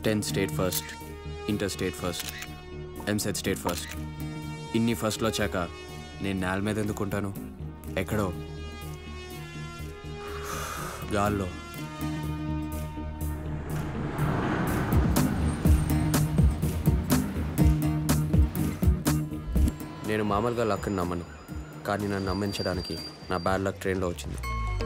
Tenth state first inter state first EAMCET state first ఇన్ని ఫస్ట్లో వచ్చాక నేను నేల మీద ఎందుకుంటాను ఎక్కడో గాల్లో నేను మామూలుగా లక్ని నమ్మను కానీ నన్ను నమ్మించడానికి నా బ్యాడ్ లక్ ట్రైన్లో వచ్చింది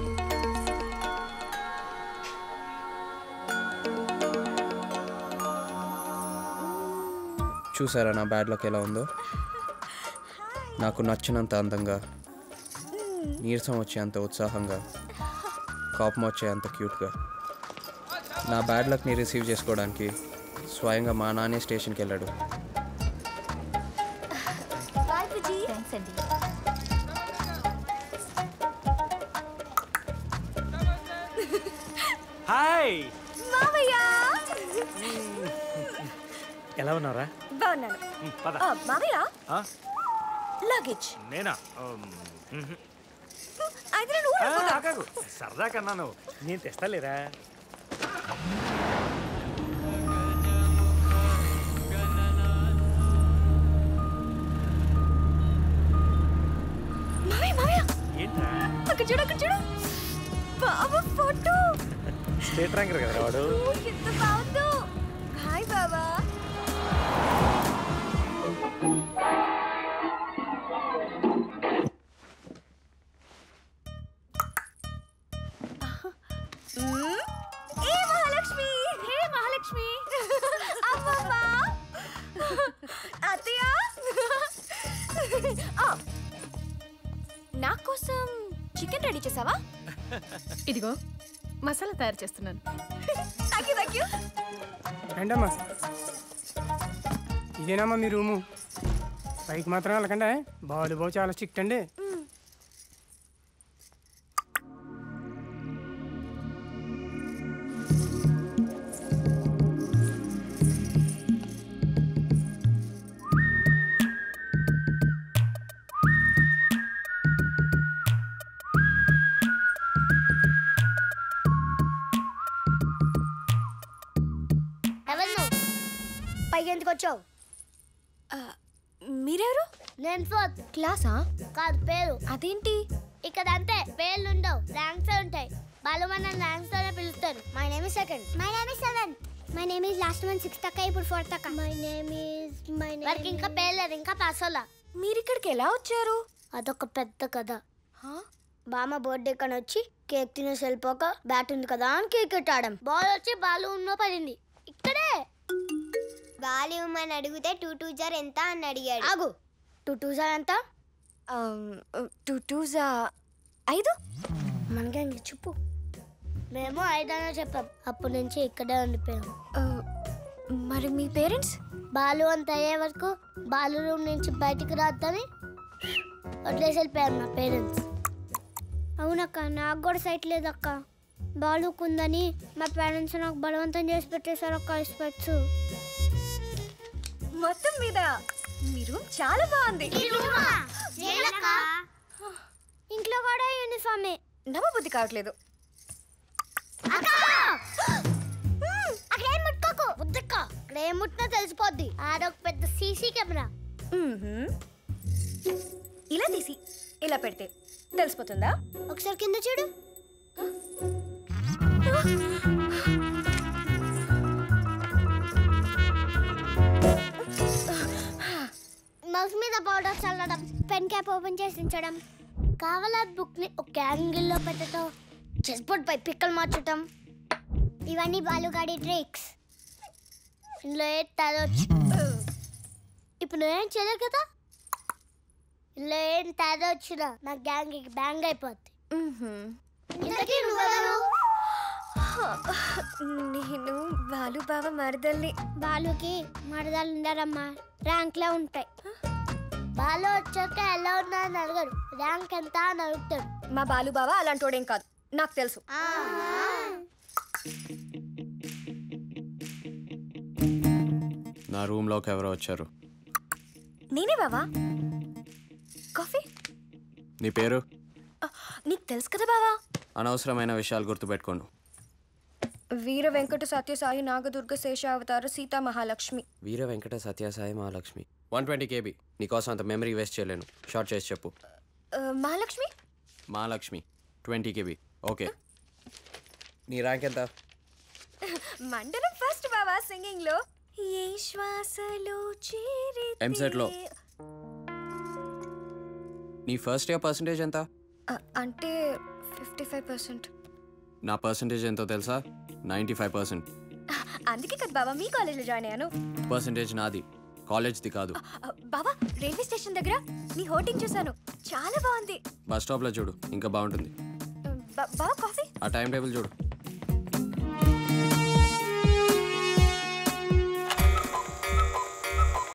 చూసారా నా బ్యాడ్ లక్ ఎలా ఉందో నాకు నచ్చినంత అందంగా నీరసం వచ్చేంత ఉత్సాహంగా కోపం వచ్చేంత క్యూట్గా నా బ్యాడ్ లక్ని రిసీవ్ చేసుకోవడానికి స్వయంగా మా నాన్నే స్టేషన్కి వెళ్ళాడు బాయ్ బుజ్జి థ్యాంక్స్ అండి హాయ్ మావయ్య ఎలా ఉన్నారా బాగున్నాను ఉమ్, పద ఆ, మావయ్య ఆ, లగేజ్ నేనా ఉమ్, మ్హూ. అయితే నువ్వు ఆ, ఆగాగు. సరదా కన్నాను నేను తెస్తాలేరా మావయ్య మావయ్య ఏంట్రా అక్కడ చూడు అక్కడ చూడు బాబా ఫోటో స్టేట్ ర్యాంకర్ కదా వాడు ఓ, ఎంత బాగుందో హాయ్ బాబా మ్మ్. ఏ మహాలక్ష్మి హే మహాలక్ష్మి అమ్మమ్మ అత్తయ్య ఆ, నా కోసం చికెన్ రెడీ చేసావా ఇదిగో మసాలా తయారు చేస్తున్నాను థ్యాంక్ యూ థ్యాంక్ యూ రండమ్మా ఇదేనమ్మా మీ రూము పైకి మాత్రం వెళ్ళకండి బాలు బాబు చాలా స్ట్రిక్ట్ అండి ఎవరు నువ్వు పైకి ఎందుకు వచ్చావు మీరెవరు నేను ఫోర్త్ క్లాసా కాదు పేరు అదేంటి ఇక్కడ అంతే పేర్లు ఉండవు ర్యాంక్స్ ఉంటాయి వాళ్ళు మన ర్యాంక్స్ తోనే పిలుస్తారు my name is second my name is seven my name is last one sixth అక్క ఇప్పుడు ఫోర్త్ అక్క my name is my name వారికి ఇంకా పేరు లేదు ఇంకా పాస్ అవ్వలా మీరు ఇక్కడికి ఎలా వచ్చారు అదొక పెద్ద కథ బామ్మ బర్త్డే కని వచ్చి కేక్ తినేసి వెళ్ళిపోక బ్యాట్ ఉంది కదా అని కేక్ పెట్టాడం బాల్ వచ్చి బాల్ ఉన్నో పడింది ఇక్కడే బాల్ ఇవ్వమని అడిగితే టూ టూ జార్ ఎంత అని అడిగాడు ఆగు టూ టూ జార్ ఎంత టూ టూజా ఐదు మనకి ఇంక చెప్పు మేము ఐదనే చెప్పాం అప్పటి నుంచి ఇక్కడే ఉండిపోయాం ఆ, మరి మీ పేరెంట్స్ బాలు అంత అయ్యే వరకు బాలు రూమ్ నుంచి బయటికి రాద్దని వదిలేసి వెళ్ళిపోయారు మా పేరెంట్స్ అవునక్క నాకు కూడా సైట్ లేదక్క బాలుకుందని మా పేరెంట్స్ నాకు బలవంతం చేసి పెట్టేశారు అక్క స్పెట్స్ మొత్తం మీద మీ రూమ్ చాలా బాగుంది ఇంట్లో కూడా యూనిఫామే నమ్మబుద్ధి కావట్లేదు అక్కడ ఏం ముట్టుకోకు వద్దక్క అక్కడ ఏం ముట్టినా తెలిసిపోద్ది ఆడొక పెద్ద సీసీ కెమెరా మ్మ్హ్మ్. ఇలా తీసి ఇలా పెడితే తెలిసిపోతుందా ఒకసారి కింద చూడు మౌస్ మీద పౌడర్ చల్లడం పెన్ క్యాప్ ఓపెన్ చేసి ఉంచడం కావాలా బుక్ ని ఒక యాంగిల్లో పెట్టడం చెస్ బోర్డ్ పై పిక్కలు మార్చటం ఇవన్నీ బాలుగాడి ట్రిక్స్ ఇందులో ఏ తేదొచ్చు ఇప్పుడు నువ్వేం చేయలేవు కదా ఇందులో ఏం తేడా వచ్చినా మా గ్యాంగ్ బ్యాంగ్ అయిపోద్ది మ్మ్హ్మ్. ఇంతకీ నువ్వెవరు నేను బాలు బావ మరదల్ని బాలుకి మరదలు ఉండారమ్మా ర్యాంక్లో ఉంటాయి బాలు వచ్చాక ఎలా ఉన్నా అని అడగడు ర్యాంక్ ఎంత అని అడుగుతాడు మా బాలు బావ అలాంటోడేం కాదు నాకు తెలుసు నా రూమ్లోకి ఎవరో వచ్చారు నేనే బావా కాఫీ నీ పేరు ఆ, నీకు తెలుసు కదా బావా అనవసరమైన విషయాలు గుర్తుపెట్టుకోండు Veera Venkata Satyasai Nagadurga Seshavatara Sita Mahalakshmi Veera Venkata Satyasai Mahalakshmi one twenty KB నీకోసం అంత మెమరీ వేస్ట్ చేయలేను షార్ట్ చేసి చెప్పు ఆ, Mahalakshmi Mahalakshmi twenty KB okay నీ ర్యాంక్ ఎంత మండలం ఫస్ట్ బాబా సింగింగ్ లో ఏ శ్వాసలో చేరి MSET లో. నీ ఫస్ట్ ఇయర్ పర్సంటేజ్ ఎంత అంటే ఫిఫ్టీ ఫైవ్ పర్సెంట్ నా పర్సంటేజ్ ఎంతో తెలుసా నైంటీ ఫైవ్ పర్సెంట్ అందుకే కదా బాబా మీ కాలేజ్లో జాయిన్ అయ్యాను పర్సంటేజ్ నాది కాలేజ్ది కాదు ఆ, బాబా రైల్వే స్టేషన్ దగ్గర నీ హోర్డింగ్ చూసాను చాలా బాగుంది బస్ స్టాప్లో చూడు ఇంకా బాగుంటుంది బా- బాబా కాఫీ ఆ టైం టేబుల్ చూడు